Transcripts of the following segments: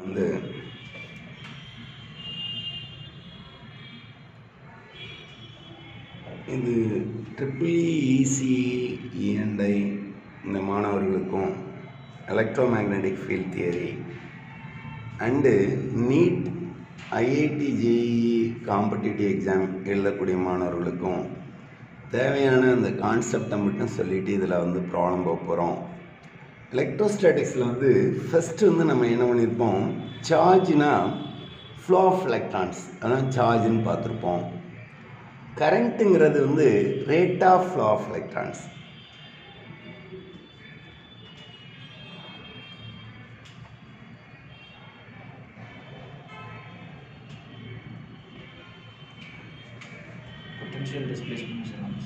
வந்து இது triple EC இஎன்ஐ இந்த மாணவர்களுக்கும் electromagnetic field theory and NEET IIT JEE competitive exam எழுதக்கூடிய மாணவர்களுக்கும் தேவையான அந்த கான்செப்டை மட்டும் சொல்லிவிட்டு இதில் வந்து ப்ராப்ளம் போக போகிறோம் எலக்ட்ரோஸ்டாட்டிக்ஸில் வந்து ஃபஸ்ட்டு வந்து நம்ம என்ன பண்ணியிருப்போம் சார்ஜ்னா ஃப்ளோ ஆஃப் எலக்ட்ரான்ஸ் அதான் சார்ஜ்னு பார்த்துருப்போம் கரண்ட்டுங்கிறது வந்து rate of flow of electrons potential displacement is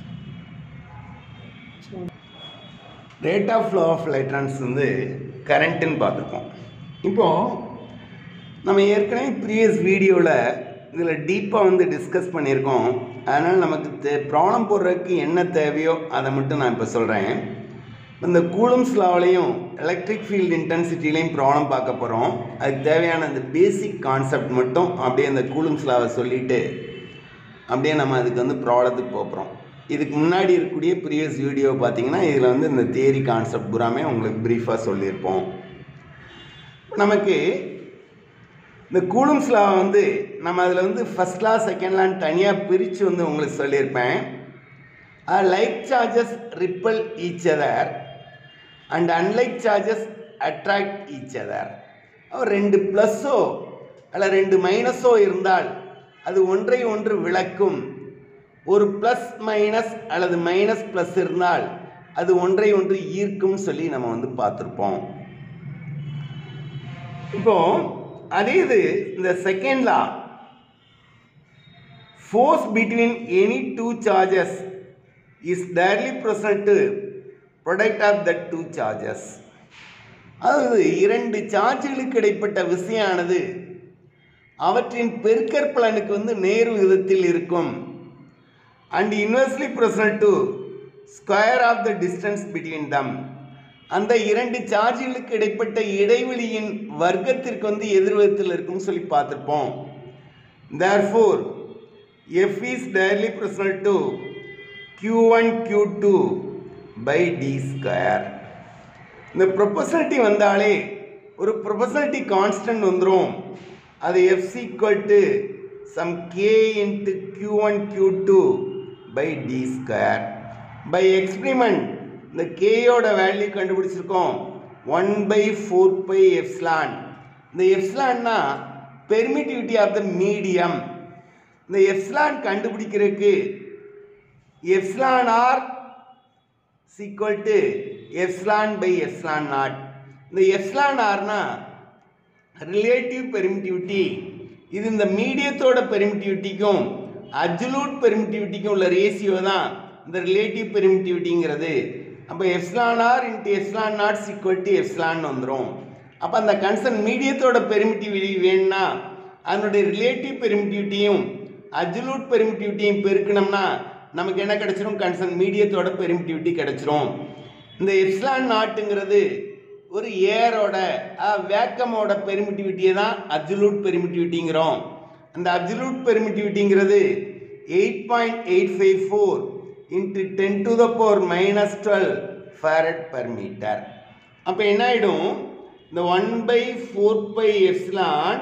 rate of flow of electrons வந்து கரண்ட்டுன்னு பார்த்துருப்போம் இப்போது நம்ம ஏற்கனவே ப்ரீவியஸ் வீடியோவில் இதில் டீப்பாக வந்து டிஸ்கஸ் பண்ணியிருக்கோம் அதனால் நமக்கு தே ப்ராப்ளம் போடுறதுக்கு என்ன தேவையோ அதை மட்டும் நான் இப்போ சொல்கிறேன் இந்த கூலம்ஸ் லாவிலையும் எலக்ட்ரிக் ஃபீல்டு இன்டென்சிட்டிலையும் ப்ராப்ளம் பார்க்க போகிறோம் அதுக்கு தேவையான அந்த பேசிக் கான்செப்ட் மட்டும் அப்படியே அந்த கூலம்ஸ் லாவை சொல்லிவிட்டு அப்படியே நம்ம அதுக்கு வந்து ப்ராப்ளத்துக்கு போகிறோம் இதுக்கு முன்னாடி இருக்கக்கூடிய ப்ரீவியஸ் வீடியோ பார்த்தீங்கன்னா இதில் வந்து இந்த தியரி கான்செப்ட் பூராமே உங்களுக்கு ப்ரீஃபாக சொல்லியிருப்போம் நமக்கு இந்த கூலம்ஸ் லா வந்து நம்ம அதில் வந்து ஃபஸ்ட் லா செகண்ட் லான்னு தனியாக பிரித்து வந்து உங்களுக்கு சொல்லியிருப்பேன் like charges repel each other and unlike charges attract each other ரெண்டு ப்ளஸ்ஸோ அல்ல ரெண்டு மைனஸோ இருந்தால் அது ஒன்றை ஒன்று விளக்கும் ஒரு ப்ளஸ் மைனஸ் அல்லது மைனஸ் ப்ளஸ் இருந்தால் அது ஒன்றை ஒன்று ஈர்க்கும் சொல்லி நம்ம வந்து பார்த்துருப்போம் இப்போ அதே இது இந்த second law force between any two charges is டைர்லி proportional to product of the two charges அதாவது இரண்டு சார்ஜுகளுக்கு இடைப்பட்ட விசையானது அவற்றின் பெருக்கற்பலனுக்கு வந்து நேர் விகிதத்தில் இருக்கும் and inversely proportional to square of the distance between them அந்த இரண்டு சார்ஜுகளுக்கு இடைப்பட்ட இடைவெளியின் வர்க்கத்திற்கு வந்து எதிர்விதத்தில் இருக்கும்னு சொல்லி பார்த்துருப்போம் தேர்ஃபோர் எஃப் இஸ் டைர்லி proportional to q1 one Q two by D square இந்த ப்ரொபோசலிட்டி வந்தாலே ஒரு ப்ரொபோசலிட்டி கான்ஸ்டன்ட் வந்துடும் அது F equal to some K into Q one Q two by D square by experiment இந்த கேயோட வேல்யூ கண்டுபிடிச்சிருக்கோம் one by four pi epsilon இந்த எஃப்ஸ்லான்னா பெர்மிட்டிவிட்டி ஆஃப் த மீடியம் இந்த எஃப்ஸ்லான் கண்டுபிடிக்கிறதுக்கு epsilon R equal to epsilon by epsilon naught இந்த epsilon ஆர்னா relative permittivity இது இந்த மீடியத்தோட பெர்மிட்டிவிட்டிக்கும் அப்சல்யூட் பெர்மிட்டிவிட்டிக்கும் உள்ள ரேஷியோ தான் இந்த ரிலேட்டிவ் பெர்மிட்டிவிட்டிங்கிறது அப்போ epsilon R into epsilon naught equal to epsilon வந்துடும் அப்போ அந்த கன்சர்ன் மீடியத்தோட பெர்மிட்டிவிட்டி வேணும்னா அதனுடைய ரிலேட்டிவ் பெர்மிட்டிவிட்டியும் அப்சல்யூட் பெர்மிட்டிவிட்டியும் பெருக்கணும்னா நமக்கு என்ன கிடைச்சிரும் கன்சர்ன் மீடியத்தோட பெர்மிட்டிவிட்டி கிடைச்சிரும் இந்த எப்சிலான் நாட்டுங்கிறது ஒரு ஏரோட வேக்கமோட பெர்மிட்டிவிட்டியை தான் அப்சல்யூட் பெர்மிட்டிவிட்டிங்கிறோம் அந்த அப்சல்யூட் பெர்மிட்டிவிட்டிங்கிறது eight point eight five four into ten to the power minus twelve farad per metre அப்போ என்ன ஆகிடும் இந்த one by four pi epsilon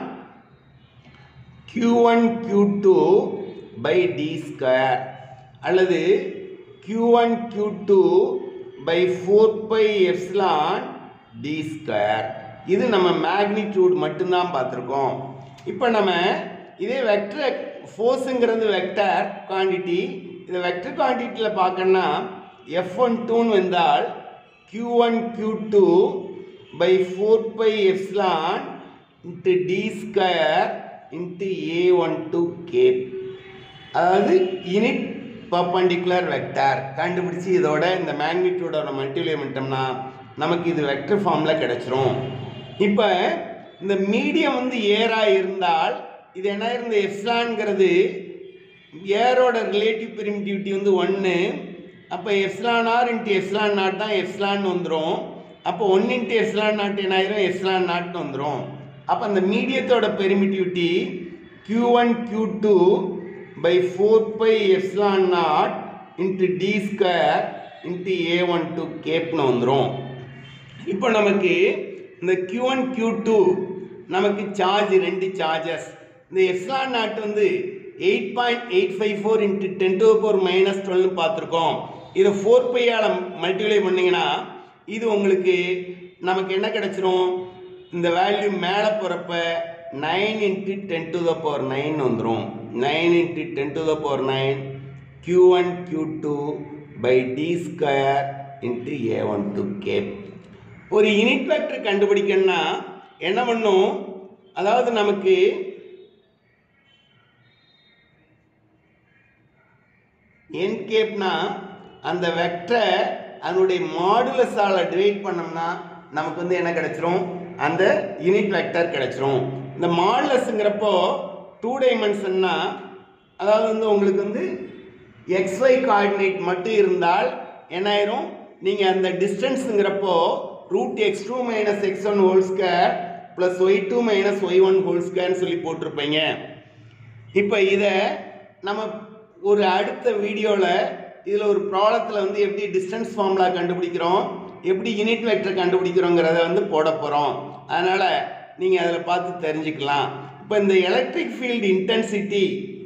q1 q2 by D square அல்லது q1 q2 by four pi epsilon D square இது நம்ம magnitude மட்டும்தான் பார்த்துருக்கோம் இப்போ நம்ம இதே வெக்டர் ஃபோர்ஸுங்கிறது வெக்டர் குவான்டிட்டி இதை வெக்டர் குவான்டிட்டியில் பார்க்கணுன்னா எஃப் ஒன் டூன்னு வந்தால் q1 one Q two by four pi epsilon into D square into A one two K அதாவது யூனிட் பர்பண்டிகுலர் வெக்டார் கண்டுபிடிச்சி இதோட இந்த மேக்னிடியூடோட மல்டிப்ளை பண்ணிட்டோம்னா நமக்கு இது வெக்டர் ஃபார்மில் கிடச்சிரும் இப்போ இந்த மீடியம் வந்து ஏராக இருந்தால் இது என்ன இருந்த எஃப்லான்ங்கிறது ஏரோட ரிலேட்டிவ் பிரிமிட்டிவிட்டி வந்து ஒன்று அப்போ epsilon R into epsilon naught தான் எஃப்லான் வந்துடும் அப்போ ஒன் இன்ட்டு எஃப்லான் நாட் என்ன ஆயிரும் எஃப்லான் நாட்னு வந்துடும் அப்போ அந்த மீடியத்தோட permittivity q1 one Q two by four pi epsilon naught into D square into A one two கேப்னு வந்துடும் இப்போ நமக்கு இந்த q1 ஒன் க்யூ டூ நமக்கு சார்ஜ் ரெண்டு சார்ஜஸ் இந்த எப்ஸ்லான் நாட் வந்து eight point eight five four into ten to four minus டுவெல்னு பார்த்துருக்கோம் இதை ஃபோர் பையால் மல்டிப்ளை பண்ணிங்கன்னா இது உங்களுக்கு நமக்கு என்ன கிடச்சிரும் இந்த வேல்யூ மேலே போகிறப்ப nine into ten to the power nine வந்துடும் nine into ten to the power nine q one Q two by D square into A one two cap ஒரு யூனிட் வெக்டர் கண்டுபிடிக்கணும்னா என்ன பண்ணும் அதாவது நமக்கு என் கேப்னா அந்த வெக்டரை அதனுடைய மாடுலஸால் டிவைட் பண்ணோம்னா நமக்கு வந்து என்ன கிடைச்சிரும் அந்த யூனிட் வெக்டர் கிடைச்சிரும் இந்த மாடுலஸுங்கிறப்போ டூ டைமென்ஷன்னா அதாவது வந்து உங்களுக்கு வந்து xy கோஆர்டினேட் மட்டும் இருந்தால் என்ன ஆயிரும் நீங்கள் அந்த டிஸ்டன்ஸுங்கிறப்போ root x two minus x one whole square plus y two minus y one whole ஸ்கொயர்னு சொல்லி போட்டிருப்பீங்க இப்போ இதை நம்ம ஒரு அடுத்த வீடியோவில் இதில் ஒரு ப்ராப்ளத்தில் வந்து எப்படி டிஸ்டன்ஸ் ஃபார்முலா கண்டுபிடிக்கிறோம் எப்படி யூனிட் வெக்டர் கண்டுபிடிக்கிறோங்கிறத வந்து போட போகிறோம் அதனால் நீங்கள் அதில் பார்த்து தெரிஞ்சுக்கலாம் இப்போ இந்த electric field intensity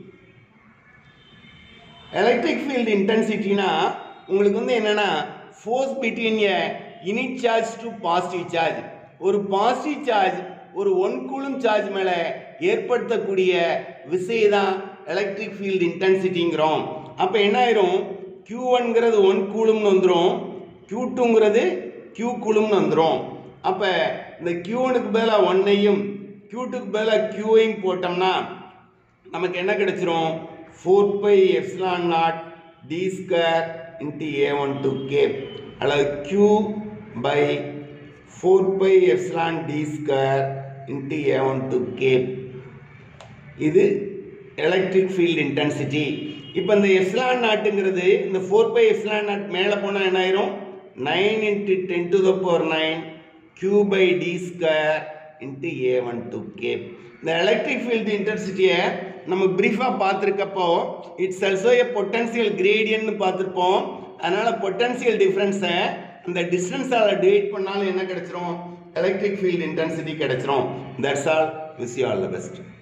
electric field இன்டென்சிட்டினா உங்களுக்கு வந்து என்னென்னா force between a unit charge to positive charge ஒரு பாசிட்டிவ் சார்ஜ் ஒரு ஒன் கூலும் சார்ஜ் மேலே ஏற்படுத்தக்கூடிய விசை தான் எலக்ட்ரிக் ஃபீல்டு இன்டென்சிட்டிங்கிறோம் அப்போ என்ன ஆயிரும் க்யூ ஒன்ங்கிறது ஒன் கூலும்னு வந்துடும் க்யூ டூங்கிறது க்யூ கூலும்னு வந்துடும் அப்போ இந்த க்யூ ஒனுக்கு பதிலாக ஒன்னையும் க்யூ டூக்கு பதிலாக க்யூவையும் போட்டோம்னா நமக்கு என்ன கிடைச்சிரும் four pi epsilon naught d square into ஏ ஒன் டூ கேப் அல்லது q by four pi epsilon D square into A one two cap இது எலக்ட்ரிக் ஃபீல்டு இன்டென்சிட்டி இப்போ இந்த எப்சிலான் நாட்டுங்கிறது இந்த ஃபோர் பை எப்சிலான் நாட் மேலே போனால் என்ன ஆயிரும் nine into ten to the power nine q by D square into A one two cap இந்த electric field இன்டென்சிட்டியை நம்ம ப்ரீஃபாக பார்த்துருக்கப்போ இட்ஸ் ஆல்சோ எ பொட்டன்சியல் கிரேடியன்ட்னு பார்த்துருப்போம் அதனால் பொட்டன்சியல் டிஃப்ரென்ஸை அந்த டிஸ்டன்ஸால் டிவைட் பண்ணாலும் என்ன கிடைச்சிரும் எலக்ட்ரிக் ஃபீல்டு இன்டென்சிட்டி கிடைச்சிரும் that's all wish you all the best